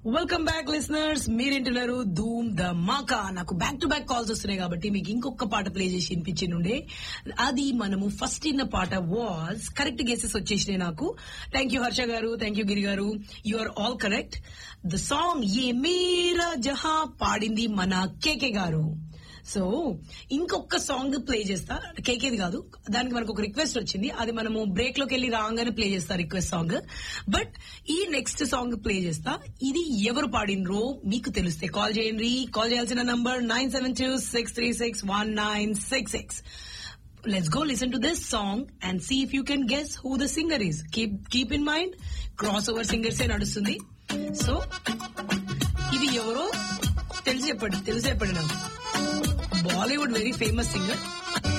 Welcome back listeners మీరేంటున్నారు ధూమ్ the మాకా నాకు బ్యాక్ టు బ్యాక్ కాల్స్ వస్తున్నాయి కాబట్టి మీకు ఇంకొక పాట ప్లే చేసి వినిపించిండే అది మనము ఫస్ట్ ఇన్న పాట వాజ్ కరెక్ట్ గెసెస్ వచ్చేసినాయి నాకు థ్యాంక్ యూ హర్ష గారు thank you Giri garu you are all correct the song ఏ మీరా జహా పాడింది మన కేకే గారు సో ఇంకొక సాంగ్ ప్లే చేస్తా కేకేది కాదు దానికి మనకు ఒక రిక్వెస్ట్ వచ్చింది అది మనము బ్రేక్ లోకి వెళ్ళి రాగానే ప్లే చేస్తా రిక్వెస్ట్ సాంగ్ బట్ ఈ నెక్స్ట్ సాంగ్ ప్లే చేస్తా ఇది ఎవరు పాడినరో మీకు తెలిస్తే కాల్ చేయండి కాల్ చేయాల్సిన number nine seven two six three six one nine six six let's go listen to this song and see if you can guess who the singer is. Keep keep in mind, crossover singers ఏ నడుస్తుంది so ఇది ఎవరో తెలిసి చెప్పండి తెలిసి చెప్పండి నాకు Bollywood very famous singer